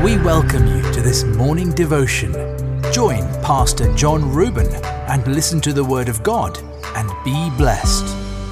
We welcome you to this morning devotion. Join Pastor John Reuben and listen to the Word of God and be blessed.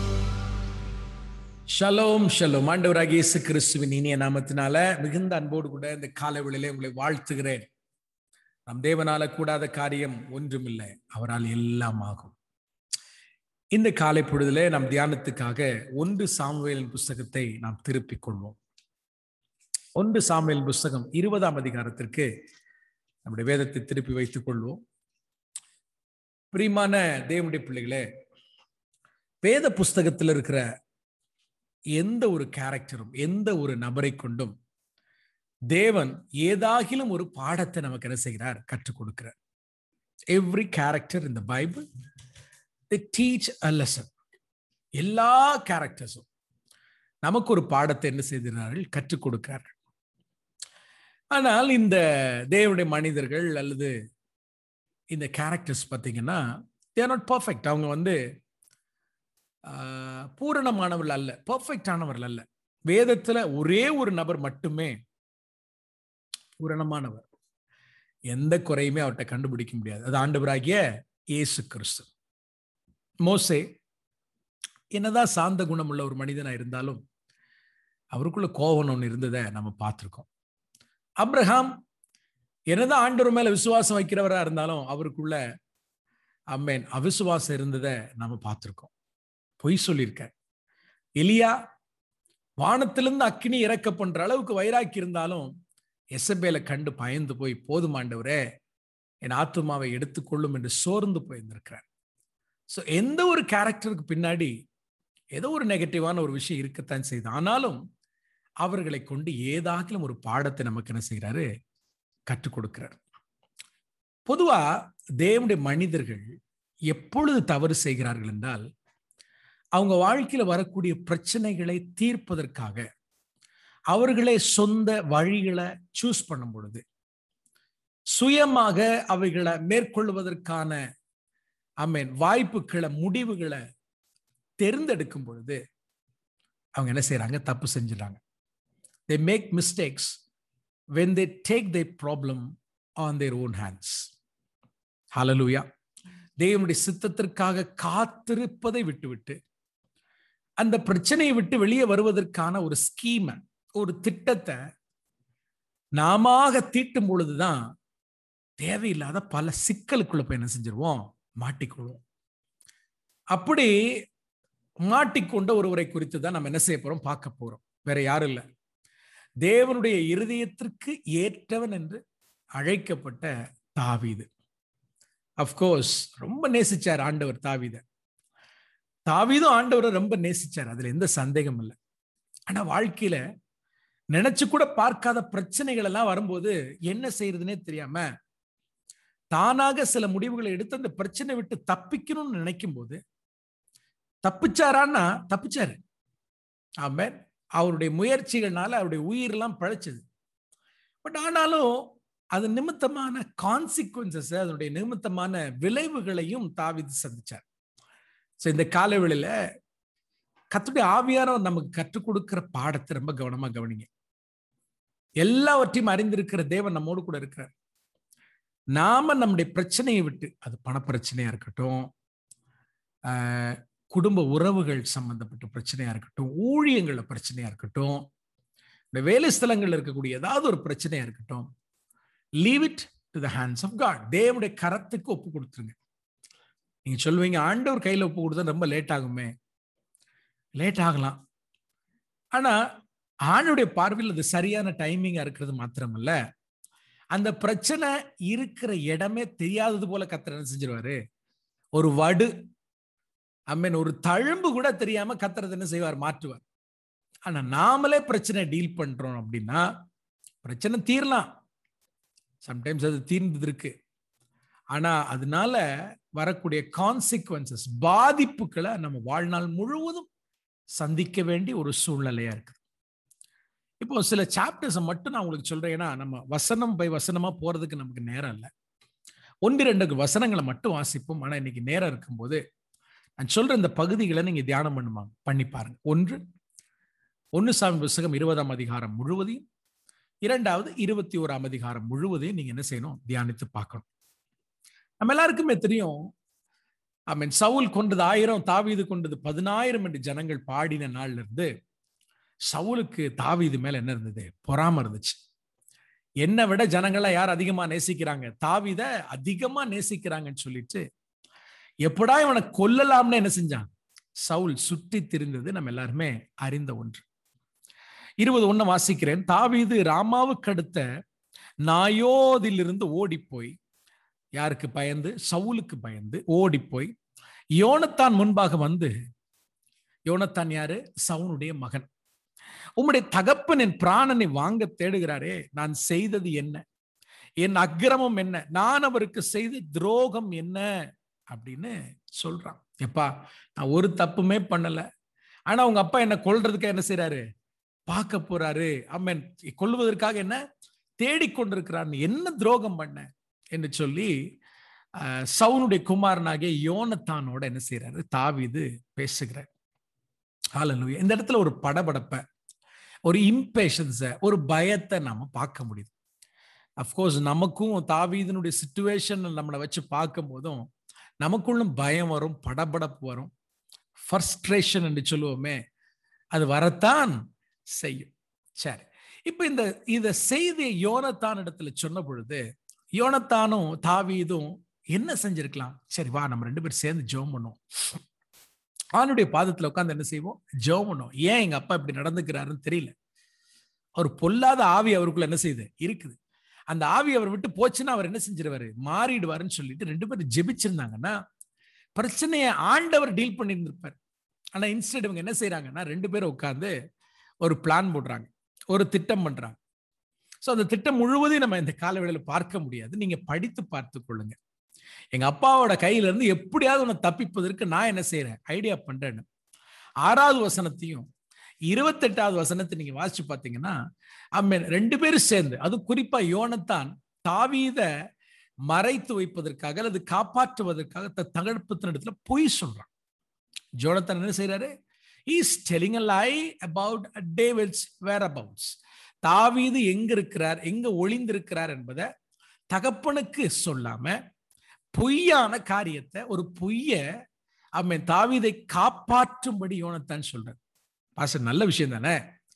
ஷலோம் ஷலோம் ஆண்டவராகிய இயேசு கிறிஸ்துவின் இனிய நாமத்தினால மிகுந்த அன்போடு கூட இந்த காலை வேளையிலே உங்களை வாழ்த்துகிறேன் நம் தேவனால கூடாத காரியம் ஒன்றுமில்லை அவரால் எல்லாம் ஆகும் இந்த காலை பொழுதிலே நம் தியானத்துக்காக ஒன்று சாமுவேலின் புஸ்தகத்தை நாம் திருப்பிக் கொள்வோம் ஒன்று சாமுவேல் புஸ்தகம் இருபதாம் அதிகாரத்திற்கு நம்முடைய வேதத்தை திருப்பி வைத்துக் கொள்வோம் பிரியமான தேவனுடைய பிள்ளைகளே வேத புஸ்தகத்தில் இருக்கிற எந்த ஒரு கேரக்டரும் எந்த ஒரு நபரை கொண்டும் தேவன் ஏதாகிலும் ஒரு பாடத்தை நமக்கு என்ன செய்கிறார் கற்றுக் கொடுக்கிறார் எவ்ரி கேரக்டர் இந்த Bible the teach a lesson எல்லா கேரக்டர்ஸும் நமக்கு ஒரு பாடத்தை என்ன செய்கிறார்கள் கற்றுக் கொடுக்கிறார்கள் ஆனால் இந்த தேவனுடைய மனிதர்கள் அல்லது இந்த கேரக்டர்ஸ் பார்த்தீங்கன்னா தேர் நாட் பர்ஃபெக்ட் அவங்க வந்து ஆஹ், பூரணமானவர்கள் அல்ல பர்ஃபெக்ட் ஆனவர்கள் அல்ல வேதத்துல ஒரே ஒரு நபர் மட்டுமே பூரணமானவர் எந்த குறையுமே அவர்கிட்ட கண்டுபிடிக்க முடியாது அது ஆண்டவராகிய இயேசு கிறிஸ்து மோசே என்னதான் சாந்த குணமுள்ள ஒரு மனிதனா இருந்தாலும் அவருக்குள்ள கோபம் ஒன்று இருந்ததை நம்ம பார்த்துருக்கோம் அப்ரஹாம் என்னதான் ஆண்டவர் மேல விசுவாசம் வைக்கிறவரா இருந்தாலும் அவருக்குள்ள அம்மேன் அவிசுவாசம் இருந்ததை நாம பார்த்துருக்கோம் பொய் சொல்லியிருக்கார் எலியா வானத்திலிருந்து அக்கினி இறக்க பண்ற அளவுக்கு வைராக்கி இருந்தாலும் எசபேலை கண்டு பயந்து போய் போதுமாண்டவரே என் ஆத்துமாவை எடுத்துக்கொள்ளும் என்று சோர்ந்து போயிருந்திருக்கிறார் ஸோ எந்த ஒரு கேரக்டருக்கு பின்னாடி ஏதோ ஒரு நெகட்டிவான ஒரு விஷயம் இருக்கத்தான் செய்யுது ஆனாலும் அவர்களை கொண்டு ஏதாகிலும் ஒரு பாடத்தை நமக்கு என்ன செய்கிறாரு கற்றுக் கொடுக்கிறார் பொதுவா தேவனுடைய மனிதர்கள் எப்பொழுது தவறு செய்கிறார்கள் என்றால் அவங்க வாழ்க்கையில வரக்கூடிய பிரச்சனைகளை தீர்ப்பதற்காக அவர்களே சொந்த வழிகளை சூஸ் பண்ணும் பொழுது சுயமாக அவைகளை மேற்கொள்வதற்கான அமீன் வாய்ப்புகளை முடிவுகளை தேர்ந்தெடுக்கும் பொழுது அவங்க என்ன செய்றாங்க தப்பு செஞ்சுறாங்க they make mistakes when they take the problem on their own hands ஹalleluya தேவனுடைய சித்தத்திற்காக காத்திருப்பதை விட்டுவிட்டு அந்த பிரச்சனையை விட்டு வெளியே வருவதற்கான ஒரு ஸ்கீமை ஒரு திட்டத்தை நாம தீட்டும் பொழுதுதான் தேவையில்லாத பல சிக்கலுக்குள்ள போய் என்ன செஞ்சிருவோம் மாட்டிக்கொள்வோம் அப்படி மாட்டிக்கொண்ட ஒருவரை குறித்து தான் நம்ம என்ன செய்ய போறோம் பார்க்க போறோம் வேற யாரும் இல்லை தேவனுடைய இருதயத்திற்கு ஏற்றவன் என்று அழைக்கப்பட்ட தாவீது அஃப்கோர்ஸ் ரொம்ப நேசிச்சார் ஆண்டவர் தாவீத தாவீதும் ஆண்டவரை ரொம்ப நேசிச்சார் அதுல எந்த சந்தேகம் இல்லை ஆனா வாழ்க்கையில நினைச்சு கூட பார்க்காத பிரச்சனைகள் எல்லாம் வரும்போது என்ன செய்யறதுனே தெரியாம தானாக சில முடிவுகளை எடுத்து அந்த பிரச்சனை விட்டு தப்பிக்கணும்னு நினைக்கும் போது தப்பிச்சாரான்னா தப்பிச்சாரு ஆமென் அவருடைய முயற்சிகள்னால அவருடைய உயிரெல்லாம் பழைச்சது பட் ஆனாலும் அது நிமித்தமான கான்சிக்வன்சஸ் அதனுடைய நிமித்தமான விளைவுகளையும் தாவிது சந்திச்சார் ஸோ இந்த காலவெளியில கத்துடைய ஆவியாரம் நமக்கு கற்றுக் கொடுக்கிற பாடத்தை ரொம்ப கவனமா கவனிங்க எல்லாவற்றையும் அறிந்திருக்கிற தேவன் நம்மோடு கூட இருக்கிறார் நாம நம்முடைய பிரச்சனையை விட்டு அது பணப்பிரச்சனையா இருக்கட்டும் ஆஹ், குடும்ப உறவுகள் சம்பந்தப்பட்ட பிரச்சனையா இருக்கட்டும் ஊழியங்கள பிரச்சனையா இருக்கட்டும் இந்த வேலை ஸ்தலங்கள்ல இருக்கக்கூடிய ஏதாவது ஒரு பிரச்சனையா இருக்கட்டும் leave it to the hands of God தேவனுடைய கரத்துக்கு ஒப்பு கொடுத்துருங்க நீங்க சொல்லுவீங்க ஆண்டவர் கையில ஒப்பு கொடுத்தா ரொம்ப லேட் ஆகுமே லேட் ஆகலாம் ஆனா ஆணுடைய பார்வையில் அது சரியான டைமிங்கா இருக்கிறது மாத்திரமல்ல அந்த பிரச்சனை இருக்கிற இடமே தெரியாதது போல கத்தர் என்ன செஞ்சிருவாரு ஒரு வடு அம்மன் ஒரு தழும்பு கூட தெரியாம கத்துறது என்ன செய்வார் மாற்றுவார் ஆனா நாமளே பிரச்சனை டீல் பண்றோம் அப்படின்னா பிரச்சனை தீரலாம் சம்டைம்ஸ் அது தீர்ந்தது இருக்கு ஆனா அதனால வரக்கூடிய கான்சிக்வன்சஸ் பாதிப்புகளை நம்ம வாழ்நாள் முழுவதும் சந்திக்க வேண்டிய ஒரு சூழ்நிலையா இருக்குது இப்போ சில சாப்டர்ஸை மட்டும் நான் உங்களுக்கு சொல்றேன் ஏன்னா நம்ம வசனம் பை வசனமா போறதுக்கு நமக்கு நேரம் இல்லை ஒன்று ரெண்டு வசனங்களை மட்டும் வாசிப்போம் ஆனா இன்னைக்கு நேரம் இருக்கும்போது நான் சொல்ற இந்த பகுதிகளை நீங்க தியானம் பண்ணுவாங்க பண்ணி பாருங்க ஒன்று ஒன்னு சாமி புஸ்தகம் இருபதாம் அதிகாரம் முழுவதையும் இரண்டாவது இருபத்தி ஓராம் அதிகாரம் முழுவதையும் நீங்க என்ன செய்யணும் தியானித்து பார்க்கணும் நம்ம எல்லாருக்குமே தெரியும் ஐ மீன் சவுல் கொண்டது ஆயிரம் தாவீது கொண்டது பதினாயிரம் என்று ஜனங்கள் பாடின நாள்ல இருந்து சவுலுக்கு தாவீது மேல என்ன இருந்தது பொறாம இருந்துச்சு என்னை விட ஜனங்கள்லாம் யார் அதிகமா நேசிக்கிறாங்க தாவித அதிகமா நேசிக்கிறாங்கன்னு சொல்லிட்டு எப்படா இவனை கொல்லலாம்னு என்ன செஞ்சான் சவுல் சுற்றி திரிந்தது நம்ம எல்லாருமே அறிந்த ஒன்று இருபது ஒண்ணு வாசிக்கிறேன் தாவீது ராமாவுக்கு அடுத்த நாயோதிலிருந்து ஓடி போய் யாருக்கு பயந்து சவுலுக்கு பயந்து ஓடி போய் யோனத்தான் முன்பாக வந்து யோனத்தான் யாரு சவுனுடைய மகன் உம்முடைய தகப்பன் என் பிராணனை வாங்க தேடுகிறாரே நான் செய்தது என்ன என் அக்கிரமம் என்ன நான் அவருக்கு செய்த துரோகம் என்ன அப்படின்னு சொல்றான் எப்பா நான் ஒரு தப்புமே பண்ணல ஆனா உங்க அப்பா என்ன கொல்றதுக்கு என்ன செய்யறாரு பார்க்க போறாரு அம்மன் கொல்வதற்காக என்ன தேடிக்கொண்டிருக்கிறான் என்ன துரோகம் பண்ண என்று சொல்லி சவுனுடைய குமாரனாகிய யோனத்தானோட என்ன செய்யறாரு தாவிது பேசுகிறார் ஹalleluya இந்த இடத்துல ஒரு படபடப்ப ஒரு இம்பேஷன்ஸ ஒரு பயத்தை நாம பார்க்க முடியுது அஃப்கோர்ஸ் நமக்கும் தாவீதனுடைய சுச்சுவேஷன் நம்மளை வச்சு பார்க்கும் போதும் நமக்குள்ளும் பயம் வரும் படபடப்பு வரும் ஃபர்ஸ்ட்ரேஷன் என்று சொல்லுவோமே அது வரத்தான் செய்யும் சரி இப்ப இந்த இத செய்தியை யோனத்தான் இடத்துல சொன்ன பொழுது யோனத்தானும் தாவீதும் என்ன செஞ்சிருக்கலாம் சரி வா நம்ம ரெண்டு பேரும் சேர்ந்து ஜெபம் பண்ணுவோம் அவனுடைய பாதத்துல உட்காந்து என்ன செய்வோம் ஜெபம் பண்ணுவோம் ஏன் எங்க அப்பா இப்படி நடந்துக்கிறாருன்னு தெரியல அவர் பொல்லாத ஆவி அவருக்குள்ள என்ன செய்யுது இருக்குது அந்த ஆவி அவர் விட்டு போச்சுன்னா அவர் என்ன செஞ்சிருவாரு மாறிடுவாருன்னு சொல்லிட்டு ரெண்டு பேரும் ஜெபிச்சிருந்தாங்கன்னா பிரச்சனையை ஆண்டவர் டீல் பண்ணியிருந்திருப்பார் ஆனா இன்ஸ்டன்ட் இவங்க என்ன செய்யறாங்கன்னா ரெண்டு பேரும் உட்காந்து ஒரு பிளான் போடுறாங்க ஒரு திட்டம் பண்றாங்க ஸோ அந்த திட்டம் முழுவதையும் நம்ம இந்த காலவேளையில பார்க்க முடியாது நீங்க படித்து பார்த்து கொள்ளுங்க எங்க அப்பாவோட கையில இருந்து எப்படியாவது உன்னை தப்பிப்பதற்கு நான் என்ன செய்யறேன் ஐடியா பண்றேன்னு ஆறாவது வசனத்தையும் இருபத்தெட்டாவது வசனத்தை நீங்க வாசிச்சு பார்த்தீங்கன்னா அம்மன் ரெண்டு பேரும் சேர்ந்து அது குறிப்பா யோனத்தான் தாவீத மறைத்து வைப்பதற்காக அல்லது காப்பாற்றுவதற்காக தகழ்ப்பத்தினிடத்துல பொய் சொல்றான் ஜோனத்தான் என்ன செய்யறாரு is telling a lie about David's whereabouts தாவீது எங்க இருக்கிறார் எங்க ஒளிந்திருக்கிறார் என்பதை தகப்பனுக்கு சொல்லாம பொய்யான காரியத்தை ஒரு பொய்ய அவன் தாவீதை காப்பாற்றும்படி யோனத்தான் சொல்றார் பாச நல்ல விஷயம் தானே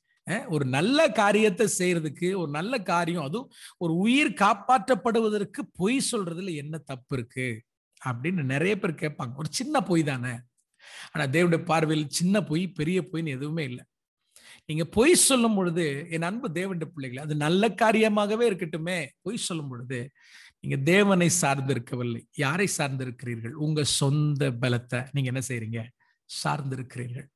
ஒரு நல்ல காரியத்தை செய்யறதுக்கு ஒரு நல்ல காரியம் அதுவும் ஒரு உயிர் காப்பாற்றப்படுவதற்கு பொய் சொல்றதுல என்ன தப்பு இருக்கு அப்படின்னு நிறைய பேர் கேட்பாங்க ஒரு சின்ன பொய் தானே ஆனா தேவனுடைய பார்வையில் சின்ன பொய் பெரிய பொய்ன்னு எதுவுமே இல்லை நீங்க பொய் சொல்லும் பொழுது என் அன்பு தேவனுடைய பிள்ளைகள் அது நல்ல காரியமாகவே இருக்கட்டுமே பொய் சொல்லும் பொழுது நீங்க தேவனை சார்ந்திருக்கவில்லை யாரை சார்ந்திருக்கிறீர்கள் உங்க சொந்த பலத்தை நீங்க என்ன செய்றீங்க சார்ந்திருக்கிறீர்கள்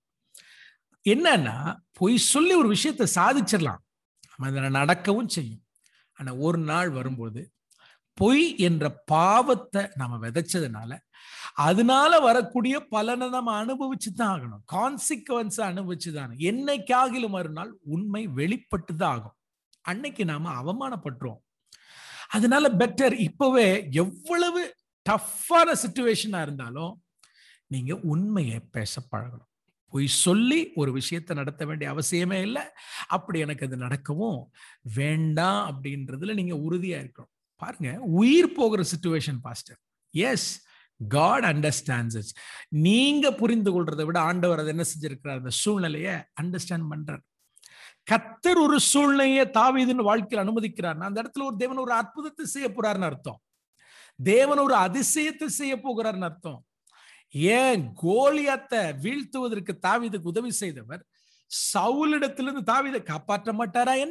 என்னன்னா பொய் சொல்லி ஒரு விஷயத்தை சாதிச்சிடலாம் அதை நடக்கவும் செய்யும் ஆனா ஒரு நாள் வரும்போது பொய் என்ற பாவத்தை நாம விதைச்சதுனால அதனால வரக்கூடிய பலனை நம்ம அனுபவிச்சு தான் ஆகணும் கான்சிக்வன்ஸ் அனுபவிச்சு தான் என்னைக்காகிலும் மறுநாள் உண்மை வெளிப்பட்டு தான் ஆகும் அன்னைக்கு நாம அவமானப்பட்டுருவோம் அதனால பெட்டர் இப்பவே எவ்வளவு டஃப்பான சுச்சுவேஷனா இருந்தாலும் நீங்க உண்மையை பேச பழகணும் பொய் சொல்லி ஒரு விஷயத்தை நடத்த வேண்டிய அவசியமே இல்லை அப்படி எனக்கு அது நடக்கவும் வேண்டாம் அப்படின்றதுல நீங்க உறுதியா இருக்கணும் பாருங்க உயிர் போகிற situation pastor as God understands நீங்க புரிந்து கொள்றதை விட ஆண்டவர் அதை என்ன செஞ்சிருக்கிறார் அந்த சூழ்நிலையை அண்டர்ஸ்டாண்ட் பண்றார் கத்தர் ஒரு சூழ்நிலையை தாவீதுன்னு வாழ்க்கையில் அனுமதிக்கிறார் அந்த இடத்துல ஒரு தேவன் ஒரு அற்புதத்தை செய்ய போறாருன்னு அர்த்தம் தேவன் ஒரு அதிசயத்தை செய்ய போகிறார்னு அர்த்தம் ஏன் கோலியாத்தை வீழ்த்துவதற்கு தாவீதுக்கு உதவி செய்தவர் சவுலிடத்திலிருந்து தாவீதை காப்பாற்ற மாட்டாரா என்ன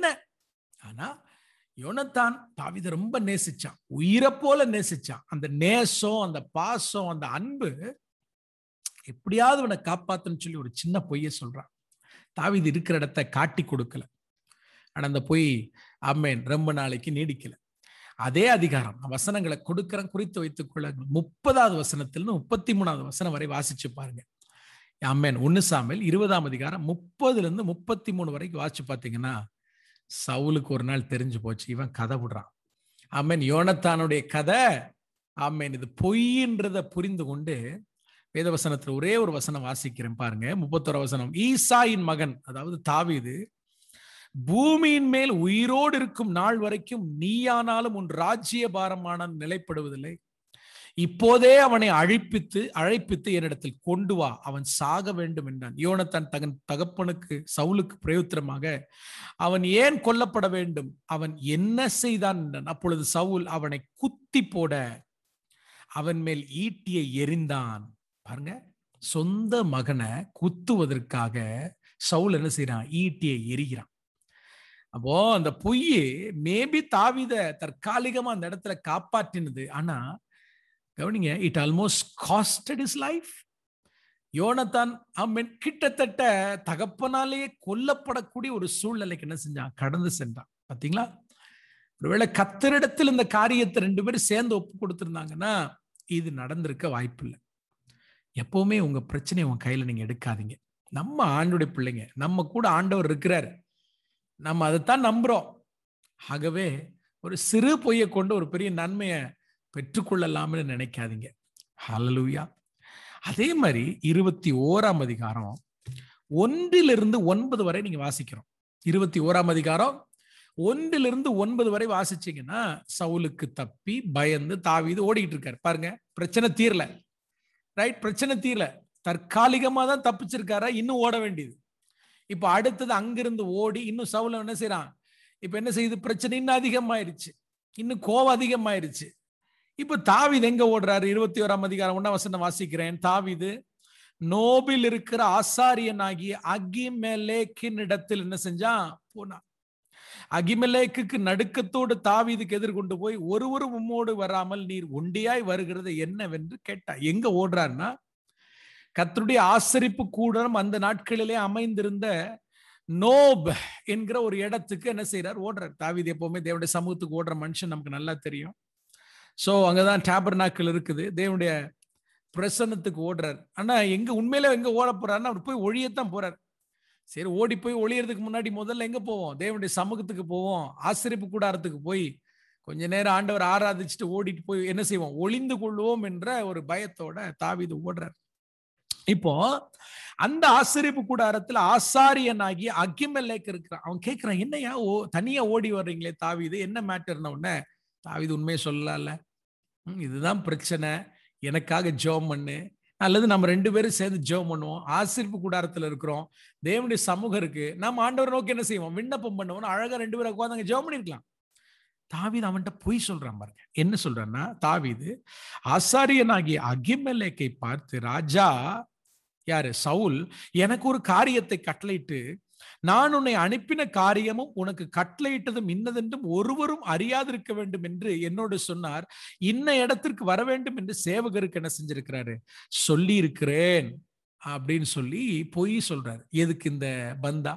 ஆனா யோனத்தான் தாவித ரொம்ப நேசிச்சான் உயிரை போல நேசிச்சான் அந்த நேசம் அந்த பாசம் அந்த அன்பு எப்படியாவது அவனை காப்பாத்துன்னு சொல்லி ஒரு சின்ன பொய்ய சொல்றான் தாவிது இருக்கிற இடத்த காட்டி கொடுக்கல ஆனா அந்த பொய் அம்மேன் ரொம்ப நாளைக்கு நீடிக்கல அதே அதிகாரம் வசனங்களை கொடுக்கிறேன் குறித்து வைத்துக் கொள்ள முப்பதாவது வசனத்திலிருந்து முப்பத்தி மூணாவது வசனம் வரை வாசிச்சு பாருங்க அம்மேன் ஒன்னு சாமியில் இருபதாம் அதிகாரம் முப்பதுல இருந்து முப்பத்தி மூணு வரைக்கும் வாசிச்சு பார்த்தீங்கன்னா சவுலுக்கு ஒரு நாள் தெரிஞ்சு போச்சு இவன் கதை விடுறான் ஆமேன் யோனத்தானுடைய கதை ஆமேன் இது பொய்ன்றத புரிந்து கொண்டு வேதவசனத்துல ஒரே ஒரு வசனம் வாசிக்கிறேன் பாருங்க முப்பத்தோரு வசனம் ஈசாயின் மகன் அதாவது தாவீது பூமியின் மேல் உயிரோடு இருக்கும் நாள் வரைக்கும் நீயானாலும் உன் ராஜ்ய பாரமான நிலைப்படுவதில்லை இப்போதே அவனை அழைப்பித்து அழைப்பித்து என்னிடத்தில் கொண்டு வா அவன் சாக வேண்டும் என்றான் யோனத்தான் தகன் தகப்பனுக்கு சவுலுக்கு பிரயோத்திரமாக அவன் ஏன் கொல்லப்பட வேண்டும் அவன் என்ன செய்தான் என்றான் அப்பொழுது சவுல் அவனை குத்தி போட அவன் மேல் ஈட்டியை எரிந்தான் பாருங்க சொந்த மகனை குத்துவதற்காக சவுல் என்ன செய்யறான் ஈட்டியை எரிகிறான் அப்போ அந்த பொய் மேபி தாவித தற்காலிகமா அந்த இடத்துல காப்பாற்றினது ஆனா கவனிங்க it almost costed his life யோனத்தான் அவன் கிட்டத்தட்ட தகப்பனாலேயே கொல்லப்படக்கூடிய ஒரு சூழ்நிலைக்கு என்ன செஞ்சான் கடந்து சென்றான் பாத்தீங்களா ஒருவேளை கத்தரிடத்தில் இந்த காரியத்தை ரெண்டு பேரும் சேர்ந்து ஒப்பு கொடுத்திருந்தாங்கன்னா இது நடந்திருக்க வாய்ப்பு இல்லை எப்பவுமே உங்க பிரச்சனையை உங்க கையில நீங்க எடுக்காதீங்க நம்ம ஆண்டுடைய பிள்ளைங்க நம்ம கூட ஆண்டவர் இருக்கிறார் நம்ம அதைத்தான் நம்புறோம் ஆகவே ஒரு சிறு பொய்யை கொண்டு ஒரு பெரிய நன்மையை பெற்றுக்கொள்ளலாம்னு நினைக்காதீங்க ஹலலூயா அதே மாதிரி இருபத்தி ஓராம் அதிகாரம் ஒன்றிலிருந்து ஒன்பது வரை நீங்க வாசிக்கிறோம் இருபத்தி ஓராம் அதிகாரம் ஒன்றிலிருந்து ஒன்பது வரை வாசிச்சீங்கன்னா சவுலுக்கு தப்பி பயந்து தாவிது ஓடிக்கிட்டு இருக்காரு பாருங்க பிரச்சனை தீரல ரைட் பிரச்சனை தீரல தற்காலிகமா தான் தப்பிச்சிருக்காரா இன்னும் ஓட வேண்டியது இப்ப அடுத்தது அங்கிருந்து ஓடி இன்னும் சவுல என்ன செய்யறான் இப்ப என்ன செய்யுது பிரச்சனை இன்னும் அதிகமாயிருச்சு இன்னும் கோவம் அதிகமாயிருச்சு இப்ப தாவிது எங்க ஓடுறாரு இருபத்தி ஓராம் அதிகாரம் ஒன்னா வசனம் வாசிக்கிறேன் தாவிது நோபில் இருக்கிற ஆசாரியனாகிய அகிமெலேக்கின் இடத்தில் என்ன செஞ்சான் போனான் அகிமெலேக்கு நடுக்கத்தோடு தாவீதுக்கு எதிர்கொண்டு போய் ஒருவரும் உம்மோடு வராமல் நீர் ஒண்டியாய் வருகிறது என்னவென்று கேட்டா எங்க ஓடுறாருன்னா கத்தருடைய ஆசரிப்பு கூடம் அந்த நாட்களிலே அமைந்திருந்த நோப் என்கிற ஒரு இடத்துக்கு என்ன செய்யறார் ஓடுறார் தாவீது எப்பவுமே தேவனுடைய சமூகத்துக்கு ஓடுற மனுஷன் நமக்கு நல்லா தெரியும் சோ அங்கதான் டேபர் நாட்கள் இருக்குது தேவனுடைய பிரசன்னத்துக்கு ஓடுறார் ஆனா எங்க உண்மையில எங்க ஓட போறாருன்னா அவர் போய் ஒழியத்தான் போறார் சரி ஓடி போய் ஒளியறதுக்கு முன்னாடி முதல்ல எங்க போவோம் தேவனுடைய சமூகத்துக்கு போவோம் ஆசிரிப்பு கூடாரத்துக்கு போய் கொஞ்ச நேரம் ஆண்டவர் ஆராதிச்சுட்டு ஓடிட்டு போய் என்ன செய்வோம் ஒளிந்து கொள்வோம் என்ற ஒரு பயத்தோட தாவிது ஓடுறார் இப்போ அந்த ஆசிரியப்பு கூடாரத்துல ஆசாரியனாகி அகிமெல்லேக்கு இருக்கிறான் அவன் கேட்கிறான் என்னையா ஓ தனியா ஓடி வர்றீங்களே தாவிது என்ன மேட்டர்ன உடனே தாவிது உண்மையை சொல்லல இதுதான் பிரச்சனை எனக்காக ஜோம் பண்ணு அல்லது நம்ம ரெண்டு பேரும் சேர்ந்து ஜெபம் பண்ணுவோம் ஆசிரிப்பு கூடாரத்துல இருக்கிறோம் தேவனுடைய சமூகம் இருக்கு நம்ம ஆண்டவர் நோக்கி என்ன செய்வோம் விண்ணப்பம் பண்ணுவோம் அழகா ரெண்டு பேரும் உட்காந்து ஜெபம் பண்ணிருக்கலாம் தாவீது அவன்கிட்ட பொய் சொல்றான் பாருங்க என்ன சொல்றான்னா தாவீது ஆசாரியனாகிய அகிமெலேக்கை பார்த்து ராஜா யாரு சவுல் எனக்கு ஒரு காரியத்தை கட்டளையிட்டு நான் உன்னை அனுப்பின காரியமும் உனக்கு கட்டளையிட்டதும் இன்னதென்றும் ஒருவரும் அறியாதிருக்க வேண்டும் என்று என்னோடு சொன்னார் இன்ன இடத்திற்கு வர வேண்டும் என்று சேவகருக்கு என்ன செஞ்சிருக்கிறாரு சொல்லி இருக்கிறேன் அப்படின்னு சொல்லி பொய் சொல்றாரு எதுக்கு இந்த பந்தா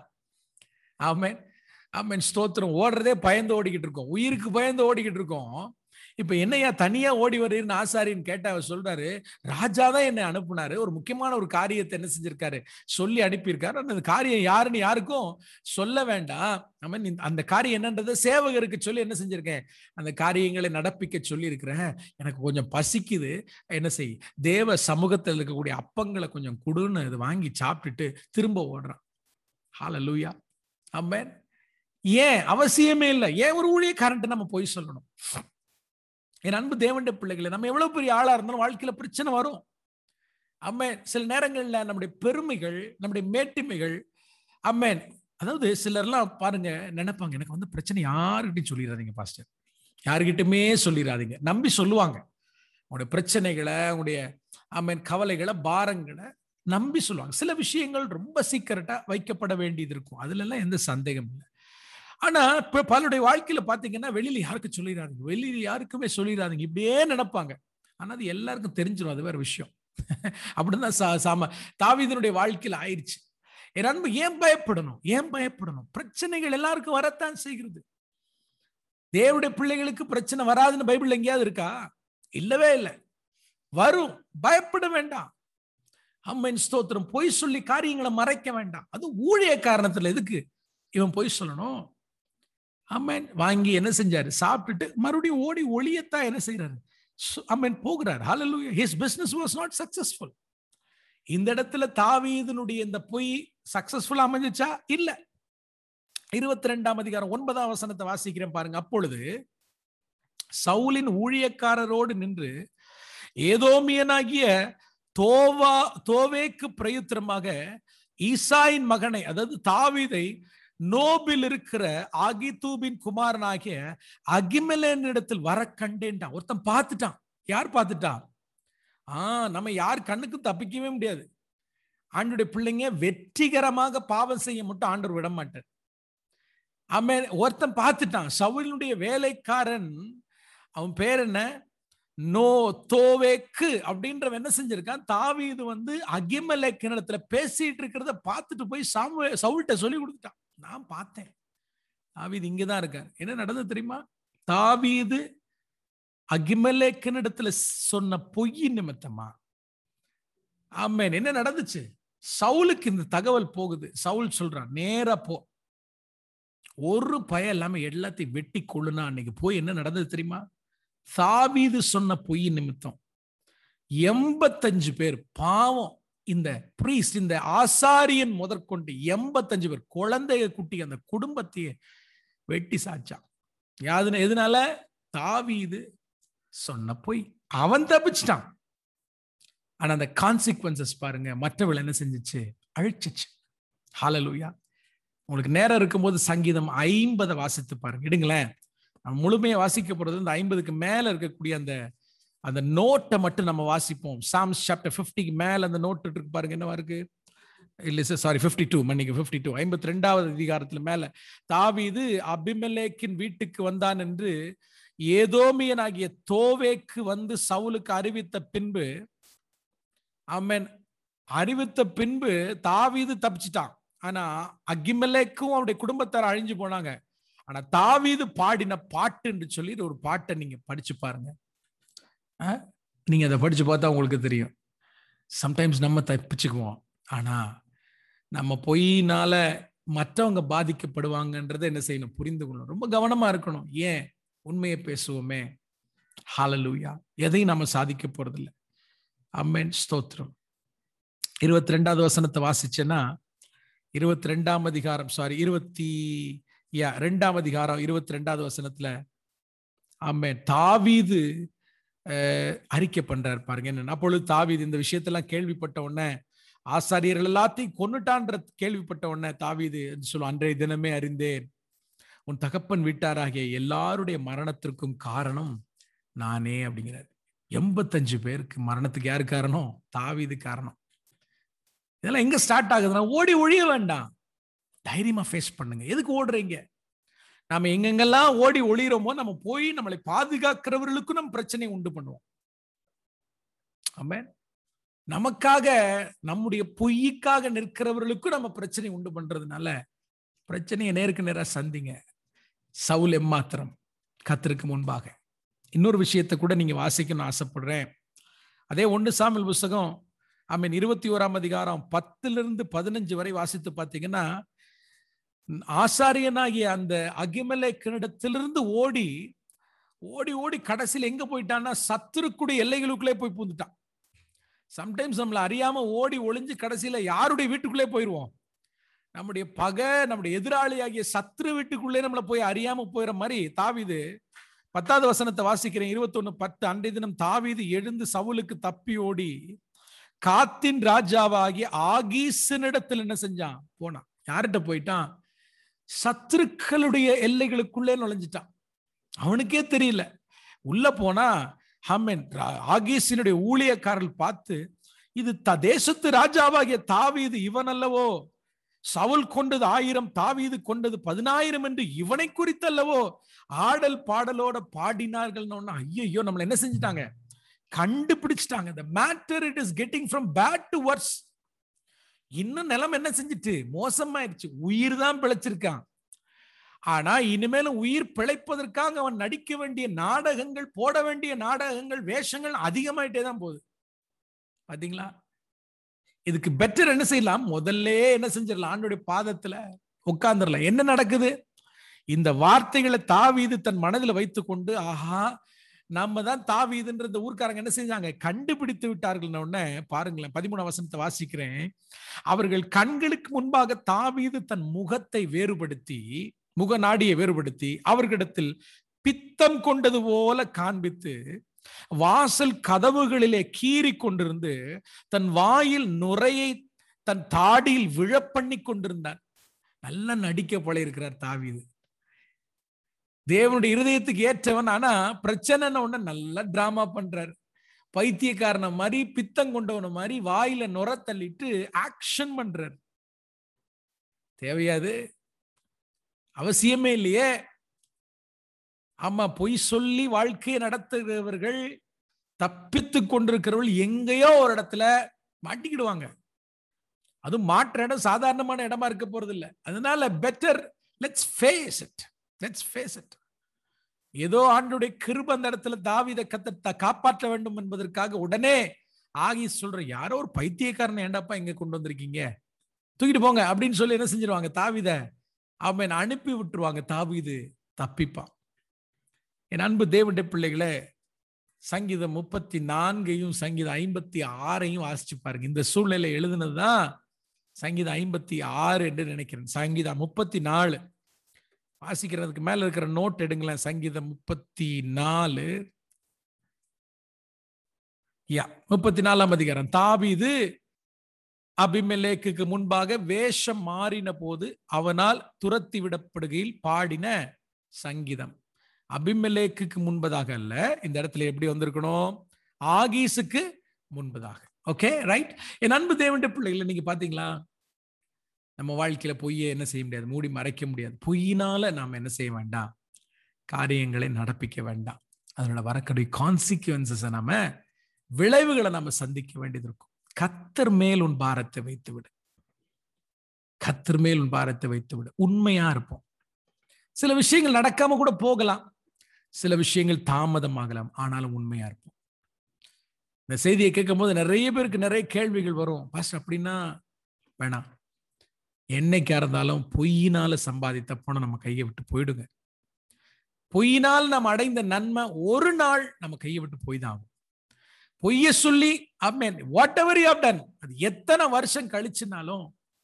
ஆமேன் ஆமேன் ஸ்தோத்திரம் ஓடுறதே பயந்து ஓடிக்கிட்டு இருக்கோம் உயிருக்கு பயந்து ஓடிக்கிட்டு இருக்கோம் இப்ப என்னையா தனியா ஓடி வரீர்னு ஆசாரின்னு கேட்ட அவர் சொல்றாரு ராஜா தான் என்னை அனுப்புனாரு ஒரு முக்கியமான ஒரு காரியத்தை என்ன செஞ்சிருக்காரு சொல்லி அனுப்பியிருக்காரு அந்த காரியம் யாருன்னு யாருக்கும் சொல்ல வேண்டாம் நம்ம அந்த காரியம் என்னன்றதை சேவகருக்கு சொல்லி என்ன செஞ்சிருக்கேன் அந்த காரியங்களை நடப்பிக்க சொல்லி இருக்கிறேன் எனக்கு கொஞ்சம் பசிக்குது என்ன செய் தேவ சமூகத்தில் இருக்கக்கூடிய அப்பங்களை கொஞ்சம் கொடுன்னு இது வாங்கி சாப்பிட்டுட்டு திரும்ப ஓடுறான் ஹால லூயா அம்மேன் ஏன் அவசியமே இல்லை ஏன் ஒரு ஊழியக்காரன்ட்டு நம்ம போய் சொல்லணும் என் அன்பு தேவண்ட பிள்ளைகளை நம்ம எவ்வளவு பெரிய ஆளா இருந்தாலும் வாழ்க்கையில பிரச்சனை வரும் அம்மேன் சில நேரங்கள்ல நம்முடைய பெருமைகள் நம்முடைய மேட்டிமைகள் அம்மேன் அதாவது சிலர்லாம் பாருங்க நினைப்பாங்க எனக்கு வந்து பிரச்சனை யாருக்கிட்டையும் சொல்லிடாதீங்க பாஸ்டர் யாருக்கிட்டுமே சொல்லிடாதீங்க நம்பி சொல்லுவாங்க உங்களுடைய பிரச்சனைகளை உங்களுடைய அம்மேன் கவலைகளை பாரங்களை நம்பி சொல்லுவாங்க சில விஷயங்கள் ரொம்ப சீக்கிரட்டா வைக்கப்பட வேண்டியது இருக்கும் அதுல எல்லாம் எந்த சந்தேகம் இல்லை ஆனா இப்ப பலருடைய வாழ்க்கையில பாத்தீங்கன்னா வெளியில யாருக்கும் சொல்லிடாதீங்க வெளியில யாருக்குமே சொல்லிடாதீங்க இப்படியே நினைப்பாங்க ஆனா அது எல்லாருக்கும் தெரிஞ்சிடும் அது வேற விஷயம் அப்படிதான் சாம தாவிதனுடைய வாழ்க்கையில ஆயிடுச்சு என் அன்பு ஏன் பயப்படணும் ஏன் பயப்படணும் பிரச்சனைகள் எல்லாருக்கும் வரத்தான் செய்கிறது தேவடைய பிள்ளைகளுக்கு பிரச்சனை வராதுன்னு பைபிள் எங்கேயாவது இருக்கா இல்லவே இல்லை வரும் பயப்பட வேண்டாம் அம்மன் ஸ்தோத்திரம் பொய் சொல்லி காரியங்களை மறைக்க வேண்டாம் அது ஊழிய காரணத்துல எதுக்கு இவன் பொய் சொல்லணும் அம்மன் வாங்கி என்ன செஞ்சாரு சாப்பிட்டுட்டு மறுபடியும் ஓடி ஒளியத்தான் என்ன செய்யறாரு அம்மன் போகிறார் ஹalleluya his business was not successful இந்த இடத்துல தாவீதனுடைய இந்த பொய் சக்சஸ்ஃபுல்லா அமைஞ்சிச்சா இல்ல இருபத்தி ரெண்டாம் அதிகாரம் ஒன்பதாம் வசனத்தை வாசிக்கிறேன் பாருங்க அப்பொழுது சவுலின் ஊழியக்காரரோடு நின்று ஏதோமியனாகிய தோவா தோவேக்கு பிரயுத்திரமாக ஈசாயின் மகனை அதாவது தாவீதை நோபில் இருக்கிற ஆகிதூபின் குமாரனாகிய அகிமலேன் இடத்தில் வர கண்டேன்டான் ஒருத்தன் பார்த்துட்டான் யார் பார்த்துட்டான் ஆஹ் நம்ம யார் கண்ணுக்கும் தப்பிக்கவே முடியாது ஆண்டுடைய பிள்ளைங்க வெற்றிகரமாக பாவம் செய்ய மட்டும் ஆண்டவர் விட மாட்டார் அவன் ஒருத்தன் பார்த்துட்டான் சவுலினுடைய வேலைக்காரன் அவன் பேர் என்ன நோ தோவேக்கு அப்படின்றவன் என்ன செஞ்சிருக்கான் தாவீது வந்து அகிமலை கிணத்துல பேசிட்டு இருக்கிறத பார்த்துட்டு போய் சாமு சவுல்கிட்ட சொல்லி கொடுத்துட்டான் நான் பார்த்தேன் தாவீது இங்கதான் இருக்கார் என்ன நடந்தது தெரியுமா தாவீது அகிமலேக்கினிடத்துல சொன்ன பொய் நிமித்தமா ஆமேன் என்ன நடந்துச்சு சவுலுக்கு இந்த தகவல் போகுது சவுல் சொல்றான் நேரா போ ஒரு பய இல்லாம எல்லாத்தையும் வெட்டி கொள்ளுனா அன்னைக்கு போய் என்ன நடந்தது தெரியுமா சாவீது சொன்ன பொய் நிமித்தம் எண்பத்தஞ்சு பேர் பாவம் இந்த பிரீஸ்ட் இந்த ஆசாரியன் முதற்கொண்டு எண்பத்தஞ்சு பேர் குழந்தைய குட்டி அந்த குடும்பத்தையே வெட்டி சாச்சான் யாதுன எதனால தாவீது சொன்ன பொய் அவன் தப்பிச்சிட்டான் ஆனா அந்த கான்சிக்வன்சஸ் பாருங்க மற்றவள் என்ன செஞ்சுச்சு அழிச்சிச்சு ஹாலலூயா உங்களுக்கு நேரம் இருக்கும்போது சங்கீதம் ஐம்பதை வாசித்து பாருங்க இடுங்களேன் முழுமையை வாசிக்க போறது இந்த ஐம்பதுக்கு மேல இருக்கக்கூடிய அந்த அந்த நோட்டை மட்டும் நம்ம வாசிப்போம் சாம்ஸ் சாப்டர் ஃபிஃப்டிக்கு மேல அந்த நோட் இருக்கு பாருங்க என்னவா இருக்கு இல்லை சார் சாரி ஃபிஃப்டி டூ மன்னிக்கு ஃபிஃப்டி டூ ஐம்பத்தி ரெண்டாவது அதிகாரத்துல மேல தாவீது அபிமலேக்கின் வீட்டுக்கு வந்தான் என்று ஏதோமியனாகிய தோவேக்கு வந்து சவுலுக்கு அறிவித்த பின்பு ஆமேன் அறிவித்த பின்பு தாவீது தப்பிச்சிட்டான் ஆனா அகிமலேக்கும் அவருடைய குடும்பத்தார் அழிஞ்சு போனாங்க ஆனா தாவீது பாடின பாட்டு என்று சொல்லி ஒரு பாட்டை நீங்க படிச்சு பாருங்க நீங்க அதை படிச்சு பார்த்தா உங்களுக்கு தெரியும் சம்டைம்ஸ் நம்ம தப்பிச்சுக்குவோம் ஆனா நம்ம பொய்னால மற்றவங்க பாதிக்கப்படுவாங்கன்றதை என்ன செய்யணும் புரிந்து கொள்ளணும் ரொம்ப கவனமா இருக்கணும் ஏன் உண்மையை பேசுவோமே ஹாலலூயா எதையும் நம்ம சாதிக்க போறதில்லை அம்மேன் ஸ்தோத்திரம் இருபத்தி ரெண்டாவது வசனத்தை வாசிச்சேன்னா இருபத்தி ரெண்டாம் அதிகாரம் சாரி இருபத்தி யா ரெண்டாம் அதிகாரம் இருபத்தி ரெண்டாவது வசனத்துல ஆமே தாவீது அறிக்கை பண்றாரு பாருங்க என்ன அப்பொழுது தாவீது இந்த விஷயத்தெல்லாம் கேள்விப்பட்ட உடனே ஆசாரியர்கள் எல்லாத்தையும் கொன்னுட்டான்ற கேள்விப்பட்ட உடனே தாவீது சொல்லுவோம் அன்றைய தினமே அறிந்தேன் உன் தகப்பன் வீட்டாராகிய எல்லாருடைய மரணத்திற்கும் காரணம் நானே அப்படிங்கிறார் எண்பத்தஞ்சு பேருக்கு மரணத்துக்கு யாரு காரணம் தாவீது காரணம் இதெல்லாம் எங்க ஸ்டார்ட் ஆகுதுன்னா ஓடி ஒழிய வேண்டாம் தைரியமா ஃபேஸ் பண்ணுங்க எதுக்கு ஓடுறீங்க நாம எங்கெங்கெல்லாம் ஓடி ஒளிகிறோமோ நம்ம போய் நம்மளை பாதுகாக்கிறவர்களுக்கும் நம்ம பிரச்சனையை உண்டு பண்ணுவோம் ஆமே நமக்காக நம்முடைய பொய்க்காக நிற்கிறவர்களுக்கும் நம்ம பிரச்சனை உண்டு பண்றதுனால பிரச்சனையை நேருக்கு நேரா சந்திங்க சவுல் எம்மாத்திரம் கத்திற்கு முன்பாக இன்னொரு விஷயத்தை கூட நீங்க வாசிக்கணும்னு ஆசைப்படுறேன் அதே ஒன்று சாமில் புஸ்தகம் ஐ மீன் இருபத்தி ஓராம் அதிகாரம் பத்துல இருந்து பதினஞ்சு வரை வாசித்து பார்த்தீங்கன்னா ஆசாரியனாகிய அந்த அகிமலை கிணத்திலிருந்து ஓடி ஓடி ஓடி கடைசியில் எங்க போயிட்டான்னா சத்துருக்குடைய எல்லைகளுக்குள்ளே போய் பூந்துட்டான் சம்டைம்ஸ் நம்மளை அறியாம ஓடி ஒளிஞ்சு கடைசியில யாருடைய வீட்டுக்குள்ளே போயிடுவோம் நம்முடைய பகை நம்முடைய எதிராளி ஆகிய சத்ரு வீட்டுக்குள்ளே நம்மளை போய் அறியாம போயிற மாதிரி தாவிது பத்தாவது வசனத்தை வாசிக்கிறேன் இருபத்தொன்னு பத்து அன்றைய தினம் தாவீது எழுந்து சவுலுக்கு தப்பி ஓடி காத்தின் ராஜாவாகிய ஆகீசனிடத்தில் என்ன செஞ்சான் போனான் யார்கிட்ட போயிட்டான் சத்துருக்களுடைய எல்லைகளுக்குள்ளே நுழைஞ்சிட்டான் அவனுக்கே தெரியல உள்ள போனா ஹம்மன் ஆகீசினுடைய ஊழியக்காரர்கள் பார்த்து இது த தேசத்து ராஜாவாகிய தாவீது இவன் அல்லவோ சவுல் கொண்டது ஆயிரம் தாவீது கொண்டது பதினாயிரம் என்று இவனை குறித்தல்லவோ ஆடல் பாடலோட பாடினார்கள் ஐயோ நம்மள என்ன செஞ்சிட்டாங்க கண்டுபிடிச்சிட்டாங்க the matter it is getting from bad to worse இன்னும் நிலம் என்ன செஞ்சிட்டு மோசமாயிருச்சு உயிர் தான் பிழைச்சிருக்கான் ஆனா இனிமேலும் உயிர் பிழைப்பதற்காக அவன் நடிக்க வேண்டிய நாடகங்கள் போட வேண்டிய நாடகங்கள் வேஷங்கள் அதிகமாயிட்டே தான் போகுது பாத்தீங்களா இதுக்கு பெட்டர் என்ன செய்யலாம் முதல்ல என்ன செஞ்சிடலாம் ஆண்டுடைய பாதத்துல உட்கார்ந்துடலாம் என்ன நடக்குது இந்த வார்த்தைகளை தாவீது தன் மனதில் வைத்துக்கொண்டு ஆஹா நம்ம தான் தாவீதுன்ற இந்த ஊர்க்காரங்க என்ன செஞ்சாங்க கண்டுபிடித்து விட்டார்கள் உடனே பாருங்களேன் பதிமூணு வசனத்தை வாசிக்கிறேன் அவர்கள் கண்களுக்கு முன்பாக தாவீது தன் முகத்தை வேறுபடுத்தி முக நாடியை வேறுபடுத்தி அவர்களிடத்தில் பித்தம் கொண்டது போல காண்பித்து வாசல் கதவுகளிலே கீறி கொண்டிருந்து தன் வாயில் நுரையை தன் தாடியில் விழப்பண்ணி கொண்டிருந்தார் நல்லா நடிக்க போல இருக்கிறார் தாவீது தேவனுடைய இருதயத்துக்கு ஏற்றவன் ஆனா பிரச்சனைன்னு ஒண்ணு நல்லா டிராமா பண்றாரு பைத்தியக்காரனை மாதிரி பித்தம் கொண்டவன மாதிரி வாயில நுர தள்ளிட்டு ஆக்ஷன் பண்றாரு தேவையாது அவசியமே இல்லையே ஆமா பொய் சொல்லி வாழ்க்கையை நடத்துகிறவர்கள் தப்பித்து கொண்டிருக்கிறவர்கள் எங்கேயோ ஒரு இடத்துல மாட்டிக்கிடுவாங்க அதுவும் மாற்ற இடம் சாதாரணமான இடமா இருக்க போறது இல்லை அதனால better let's face it let's face it ஏதோ ஆண்டுடைய கிருப அந்த இடத்துல தாவித கத்த காப்பாற்ற வேண்டும் என்பதற்காக உடனே ஆகி சொல்ற யாரோ ஒரு பைத்தியக்காரனை ஏண்டாப்பா இங்க கொண்டு வந்திருக்கீங்க தூக்கிட்டு போங்க அப்படின்னு சொல்லி என்ன செஞ்சிருவாங்க தாவித அவன் அனுப்பி விட்டுருவாங்க தாவிது தப்பிப்பான் என் அன்பு தேவனுடைய பிள்ளைகளை சங்கீதம் முப்பத்தி நான்கையும் சங்கீதம் ஐம்பத்தி ஆறையும் வாசிச்சு பாருங்க இந்த சூழ்நிலை எழுதுனதுதான் சங்கீதம் ஐம்பத்தி ஆறு என்று நினைக்கிறேன் சங்கீதம் முப்பத்தி நாலு வாசிக்கிறதுக்கு மேல இருக்கிற நோட் எடுங்களேன் சங்கீதம் முப்பத்தி நாலு யா முப்பத்தி நாலாம் அதிகாரம் தாவிது அபிமெலேக்கு முன்பாக வேஷம் மாறின போது அவனால் துரத்தி விடப்படுகையில் பாடின சங்கீதம் அபிமெலேக்கு முன்பதாக அல்ல இந்த இடத்துல எப்படி வந்திருக்கணும் ஆகீஸுக்கு முன்பதாக ஓகே ரைட் என் அன்பு தேவனுடைய பிள்ளைகளை நீங்க பாத்தீங்களா நம்ம வாழ்க்கையில பொய்யை என்ன செய்ய முடியாது மூடி மறைக்க முடியாது பொய்யினால நாம் என்ன செய்ய வேண்டாம் காரியங்களை நடப்பிக்க வேண்டாம் அதனோட வரக்கூடிய கான்சிக்வன்சஸை நாம விளைவுகளை நம்ம சந்திக்க வேண்டியது இருக்கும் கத்தர் மேல் உன் பாரத்தை வைத்து விடு கத்தர் மேல் உன் பாரத்தை வைத்து விடு உண்மையா இருப்போம் சில விஷயங்கள் நடக்காம கூட போகலாம் சில விஷயங்கள் தாமதமாகலாம் ஆனாலும் உண்மையா இருப்போம் இந்த செய்தியை கேட்கும் போது நிறைய பேருக்கு நிறைய கேள்விகள் வரும் பாஸ்டர் அப்படின்னா வேணாம் என்னைக்கா இருந்தாலும் பொய்யினால சம்பாதித்த பணம் நம்ம கையை விட்டு போயிடுங்க பொய்யினால் நம்ம அடைந்த நன்மை ஒரு நாள் நம்ம கையை விட்டு போய் தான் ஆகும் பொய்ய சொல்லி amen whatever you done அது எத்தனை வருஷம் கழிச்சுனாலும்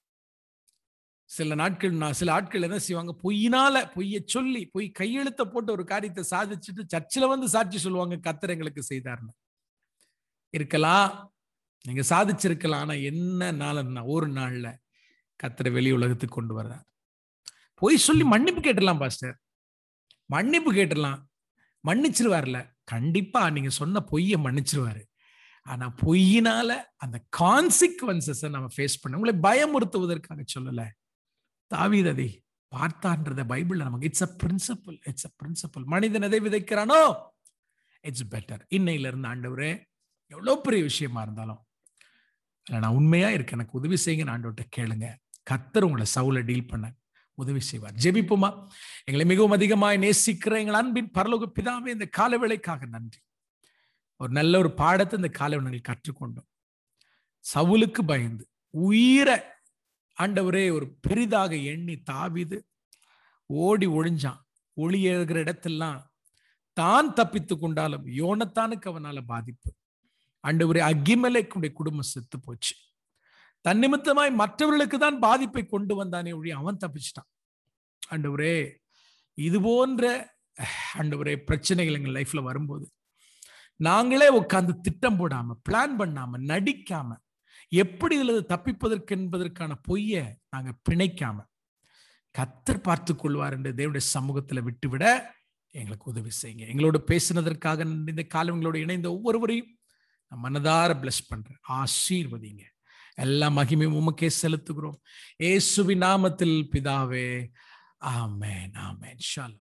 சில நாட்கள் நான் சில ஆட்கள் என்ன செய்வாங்க பொய்யினால பொய்ய சொல்லி பொய் கையெழுத்த போட்டு ஒரு காரியத்தை சாதிச்சுட்டு சர்ச்சில் வந்து சாட்சி சொல்லுவாங்க கத்தர் எங்களுக்கு செய்தார்னு இருக்கலாம் நீங்க சாதிச்சிருக்கலாம் ஆனா என்ன நாள் ஒரு நாள்ல கத்தரை வெளி உலகத்துக்கு கொண்டு வர்றார் பொய் சொல்லி மன்னிப்பு கேட்டுடலாம் பாஸ்டர் மன்னிப்பு கேட்டுடலாம் மன்னிச்சிருவார்ல கண்டிப்பா நீங்க சொன்ன பொய்யை மன்னிச்சிருவாரு ஆனா பொய்யினால அந்த கான்சிக்வன்சஸ் நம்ம ஃபேஸ் பண்ண உங்களை பயமுறுத்துவதற்காக சொல்லல தாவீததை பார்த்தான்றத பைபிள்ல நமக்கு it's a principle it's a principle மனிதன் எதை விதைக்கிறானோ இட்ஸ் பெட்டர் இன்னையில இருந்து ஆண்டவரே எவ்வளவு பெரிய விஷயமா இருந்தாலும் இல்லை நான் உண்மையா இருக்கு எனக்கு உதவி செய்யுங்க ஆண்டவர்கிட்ட கேளுங்க கத்தர் உங்களை சவுல டீல் பண்ண உதவி செய்வார் ஜெபிப்போமா எங்களை மிகவும் அதிகமாய் நேசிக்கிற எங்கள் அன்பின் பரலோக பிதாவே இந்த காலவேளைக்காக நன்றி ஒரு நல்ல ஒரு பாடத்தை இந்த காலவேளைகள் கற்றுக்கொண்டோம் சவுலுக்கு பயந்து உயிரை ஆண்டவரே ஒரு பெரிதாக எண்ணி தாவிது ஓடி ஒழிஞ்சான் ஒளி எழுகிற இடத்தெல்லாம் தான் தப்பித்து கொண்டாலும் யோனத்தானுக்கு அவனால பாதிப்பு ஆண்டவரே அகிமலைக்குடைய குடும்பம் செத்து போச்சு தன் நிமித்தமாய் மற்றவர்களுக்கு தான் பாதிப்பை கொண்டு வந்தானே ஒழி அவன் தப்பிச்சிட்டான் ஆண்டவரே இது போன்ற ஆண்டவரே பிரச்சனைகள் எங்கள் லைஃப்ல வரும்போது நாங்களே உட்கார்ந்து திட்டம் போடாம பிளான் பண்ணாம நடிக்காம எப்படி இதுல தப்பிப்பதற்கு என்பதற்கான பொய்ய நாங்க பிணைக்காம கத்தர் பார்த்து கொள்வார் என்று தேவனுடைய சமூகத்துல விட்டுவிட எங்களுக்கு உதவி செய்யுங்க எங்களோட பேசினதற்காக இந்த காலங்களோடு இணைந்த ஒவ்வொருவரையும் நான் மனதார பிளஸ் பண்றேன் ஆசீர்வதிங்க எல்லா மகிமையும் உமக்கே செலுத்துகிறோம் ஏசுவி நாமத்தில் பிதாவே ஆமேன் ஆமேன் ஷாலம்